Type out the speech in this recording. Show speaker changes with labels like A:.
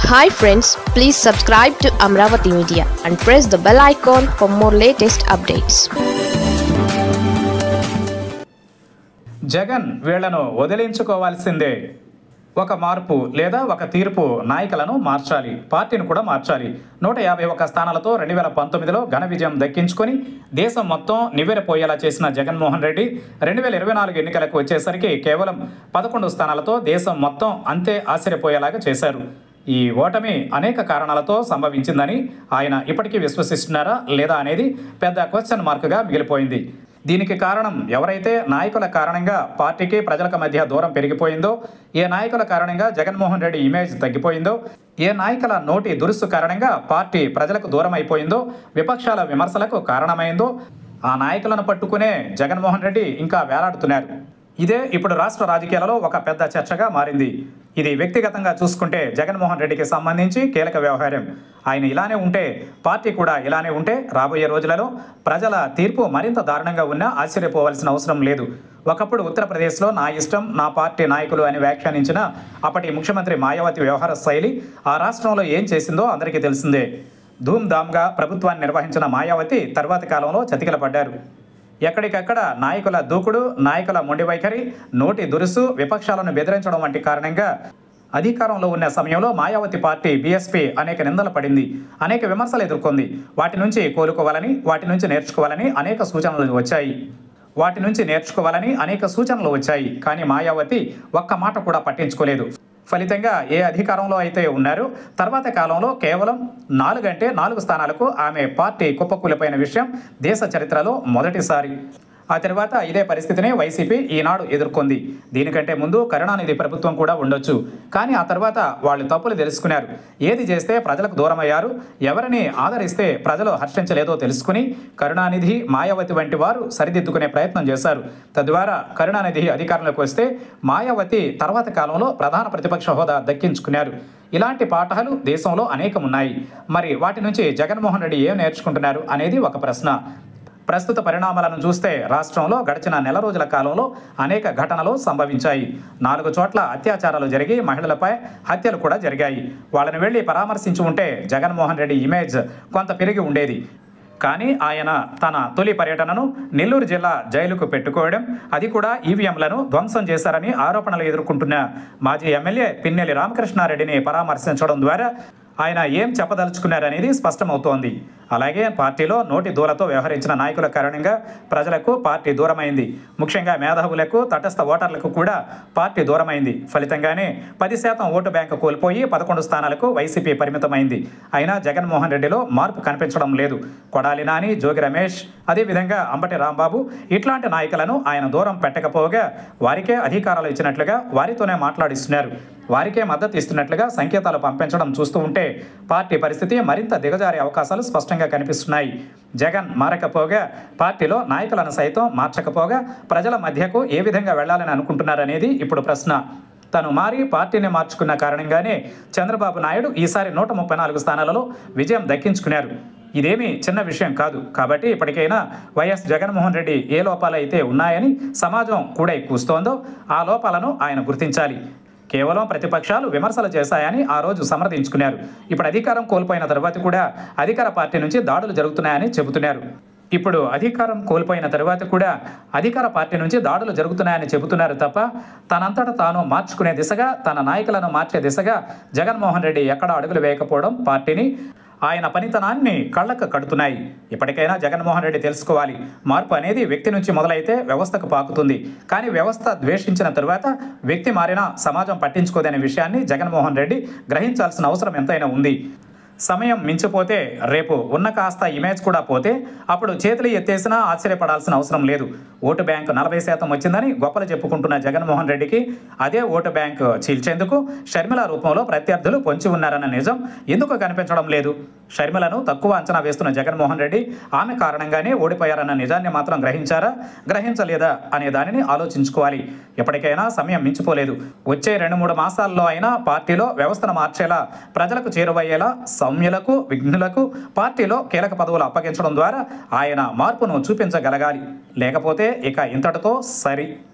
A: hi friends please subscribe to Amaravati media and press the bell icon for more latest updates
B: Jagan వీళ్లను వదిలించుకోవాల్సిందే ఒక మార్పు లేదా ఒక తీర్పు నాయకులను మార్చాలి పార్టీని కూడా మార్చాలి నూట యాభై ఒక్క స్థానాలతో రెండు వేల పంతొమ్మిదిలో ఘన విజయం దక్కించుకొని దేశం మొత్తం నివ్వెరపోయేలా చేసిన జగన్మోహన్ రెడ్డి రెండు వేల ఇరవై నాలుగు ఎన్నికలకు వచ్చేసరికి కేవలం పదకొండు స్థానాలతో దేశం మొత్తం అంతే ఆశ్చర్యపోయేలాగా చేశారు ఈ ఓటమి అనేక కారణాలతో సంభవించిందని ఆయన ఇప్పటికీ విశ్వసిస్తున్నారా లేదా అనేది పెద్ద క్వశ్చన్ మార్కుగా మిగిలిపోయింది దీనికి కారణం ఎవరైతే నాయకుల కారణంగా పార్టీకి ప్రజలకు మధ్య దూరం పెరిగిపోయిందో ఏ నాయకుల కారణంగా జగన్మోహన్ రెడ్డి ఇమేజ్ తగ్గిపోయిందో ఏ నాయకుల నోటి దురుసు కారణంగా పార్టీ ప్రజలకు దూరం అయిపోయిందో విపక్షాల విమర్శలకు కారణమైందో ఆ నాయకులను పట్టుకునే జగన్మోహన్ రెడ్డి ఇంకా వేలాడుతున్నారు ఇదే ఇప్పుడు రాష్ట్ర రాజకీయాలలో ఒక పెద్ద చర్చగా మారింది ఇది వ్యక్తిగతంగా చూసుకుంటే జగన్మోహన్ రెడ్డికి సంబంధించి కీలక వ్యవహారం ఆయన ఇలానే ఉంటే పార్టీ కూడా ఇలానే ఉంటే రాబోయే రోజులలో ప్రజల తీర్పు మరింత దారుణంగా ఉన్నా ఆశ్చర్యపోవాల్సిన అవసరం లేదు ఒకప్పుడు ఉత్తరప్రదేశ్లో నా ఇష్టం నా పార్టీ నాయకులు అని వ్యాఖ్యానించిన అప్పటి ముఖ్యమంత్రి మాయావతి వ్యవహార శైలి ఆ రాష్ట్రంలో ఏం చేసిందో అందరికీ తెలిసిందే ధూమ్ధామ్గా ప్రభుత్వాన్ని నిర్వహించిన మాయావతి తర్వాతి కాలంలో చతికిలపడ్డారు ఎక్కడికక్కడ నాయకుల దూకుడు నాయకుల మొండి వైఖరి నోటి దురుసు విపక్షాలను బెదిరించడం వంటి కారణంగా అధికారంలో ఉన్న సమయంలో మాయావతి పార్టీ బీఎస్పీ అనేక నిందలు పడింది అనేక విమర్శలు ఎదుర్కొంది వాటి నుంచి కోలుకోవాలని వాటి నుంచి నేర్చుకోవాలని అనేక సూచనలు వచ్చాయి వాటి నుంచి నేర్చుకోవాలని అనేక సూచనలు వచ్చాయి కానీ మాయావతి ఒక్క మాట కూడా పట్టించుకోలేదు ఫలితంగా ఏ అధికారంలో అయితే ఉన్నారో తర్వాత కాలంలో కేవలం నాలుగంటే నాలుగు స్థానాలకు ఆమె పార్టీ కుప్పకూలిపోయిన విషయం దేశ చరిత్రలో మొదటిసారి ఆ తర్వాత ఇదే పరిస్థితిని వైసీపీ ఈనాడు ఎదుర్కొంది దీనికంటే ముందు కరుణానిధి ప్రభుత్వం కూడా ఉండొచ్చు కానీ ఆ తర్వాత వాళ్ళు తప్పులు తెలుసుకున్నారు ఏది చేస్తే ప్రజలకు దూరమయ్యారు ఎవరిని ఆదరిస్తే ప్రజలు హర్షించలేదో తెలుసుకుని కరుణానిధి మాయావతి వంటి వారు సరిదిద్దుకునే ప్రయత్నం చేశారు తద్వారా కరుణానిధి అధికారంలోకి వస్తే మాయావతి తర్వాత కాలంలో ప్రధాన ప్రతిపక్ష హోదా దక్కించుకున్నారు ఇలాంటి పాఠాలు దేశంలో అనేకం ఉన్నాయి మరి వాటి నుంచి జగన్మోహన్ రెడ్డి ఏం నేర్చుకుంటున్నారు అనేది ఒక ప్రశ్న ప్రస్తుత పరిణామాలను చూస్తే రాష్ట్రంలో గడిచిన నెల రోజుల కాలంలో అనేక ఘటనలు సంభవించాయి నాలుగు చోట్ల అత్యాచారాలు జరిగి మహిళలపై హత్యలు కూడా జరిగాయి వాళ్ళని వెళ్ళి పరామర్శించి ఉంటే జగన్మోహన్ రెడ్డి ఇమేజ్ కొంత పెరిగి ఉండేది కానీ ఆయన తన తొలి పర్యటనను నెల్లూరు జిల్లా జైలుకు పెట్టుకోవడం అది కూడా ఈవీఎంలను ధ్వంసం చేశారని ఆరోపణలు ఎదుర్కొంటున్న మాజీ ఎమ్మెల్యే పిన్నెల్లి రామకృష్ణారెడ్డిని పరామర్శించడం ద్వారా ఆయన ఏం చెప్పదలుచుకున్నారనేది స్పష్టమవుతోంది అలాగే పార్టీలో నోటి దూలతో వ్యవహరించిన నాయకుల కారణంగా ప్రజలకు పార్టీ దూరమైంది ముఖ్యంగా మేధావులకు తటస్థ ఓటర్లకు కూడా పార్టీ దూరమైంది ఫలితంగానే పది శాతం ఓటు బ్యాంకు కోల్పోయి పదకొండు స్థానాలకు వైసీపీ పరిమితమైంది అయినా జగన్మోహన్ రెడ్డిలో మార్పు కనిపించడం లేదు కొడాలి నాని జోగి రమేష్ అదేవిధంగా అంబటి రాంబాబు ఇట్లాంటి నాయకులను ఆయన దూరం పెట్టకపోగా వారికే అధికారాలు ఇచ్చినట్లుగా వారితోనే మాట్లాడిస్తున్నారు వారికే మద్దతు ఇస్తున్నట్లుగా సంకేతాలు పంపించడం చూస్తూ ఉంటే పార్టీ పరిస్థితి మరింత దిగజారే అవకాశాలు స్పష్టంగా కనిపిస్తున్నాయి జగన్ మారకపోగా పార్టీలో నాయకులను సైతం మార్చకపోగా ప్రజల మధ్యకు ఏ విధంగా వెళ్లాలని అనుకుంటున్నారనేది ఇప్పుడు ప్రశ్న తను మారి పార్టీని మార్చుకున్న కారణంగానే చంద్రబాబు నాయుడు ఈసారి నూట ముప్పై నాలుగు స్థానాలలో విజయం దక్కించుకున్నారు ఇదేమీ చిన్న విషయం కాదు కాబట్టి ఇప్పటికైనా వైఎస్ జగన్మోహన్ రెడ్డి ఏ లోపాలైతే ఉన్నాయని సమాజం కూడా కూస్తోందో ఆ లోపాలను ఆయన గుర్తించాలి కేవలం ప్రతిపక్షాలు విమర్శలు చేశాయని ఆ రోజు సమర్థించుకున్నారు ఇప్పుడు అధికారం కోల్పోయిన తర్వాత కూడా అధికార పార్టీ నుంచి దాడులు జరుగుతున్నాయని చెబుతున్నారు ఇప్పుడు అధికారం కోల్పోయిన తర్వాత కూడా అధికార పార్టీ నుంచి దాడులు జరుగుతున్నాయని చెబుతున్నారు తప్ప తనంతట తాను మార్చుకునే దిశగా తన నాయకులను మార్చే దిశగా జగన్మోహన్ రెడ్డి ఎక్కడ అడుగులు వేయకపోవడం పార్టీని ఆయన పనితనాన్ని కళ్ళకు కడుతున్నాయి ఇప్పటికైనా జగన్మోహన్ రెడ్డి తెలుసుకోవాలి మార్పు అనేది వ్యక్తి నుంచి మొదలైతే వ్యవస్థకు పాకుతుంది కానీ వ్యవస్థ ద్వేషించిన తరువాత వ్యక్తి మారినా సమాజం పట్టించుకోదనే విషయాన్ని జగన్మోహన్ రెడ్డి గ్రహించాల్సిన అవసరం ఎంతైనా ఉంది సమయం మించిపోతే రేపు ఉన్న కాస్త ఇమేజ్ కూడా పోతే అప్పుడు చేతులు ఎత్తేసినా ఆశ్చర్యపడాల్సిన అవసరం లేదు ఓటు బ్యాంకు నలభై శాతం వచ్చిందని గొప్పలు చెప్పుకుంటున్న జగన్మోహన్ రెడ్డికి అదే ఓటు బ్యాంకు చీల్చేందుకు షర్మిల రూపంలో ప్రత్యర్థులు పొంచి ఉన్నారన్న నిజం ఎందుకు కనిపించడం లేదు షర్మిలను తక్కువ అంచనా వేస్తున్న జగన్మోహన్ రెడ్డి ఆమె కారణంగానే ఓడిపోయారన్న నిజాన్ని మాత్రం గ్రహించారా గ్రహించలేదా అనే దానిని ఆలోచించుకోవాలి ఎప్పటికైనా సమయం మించిపోలేదు వచ్చే రెండు మూడు మాసాల్లో అయినా పార్టీలో వ్యవస్థను మార్చేలా ప్రజలకు చేరువయ్యేలా సౌమ్యులకు విఘ్నులకు పార్టీలో కీలక పదవులు అప్పగించడం ద్వారా ఆయన మార్పును చూపించగలగాలి లేకపోతే ఇక ఇంతటితో సరి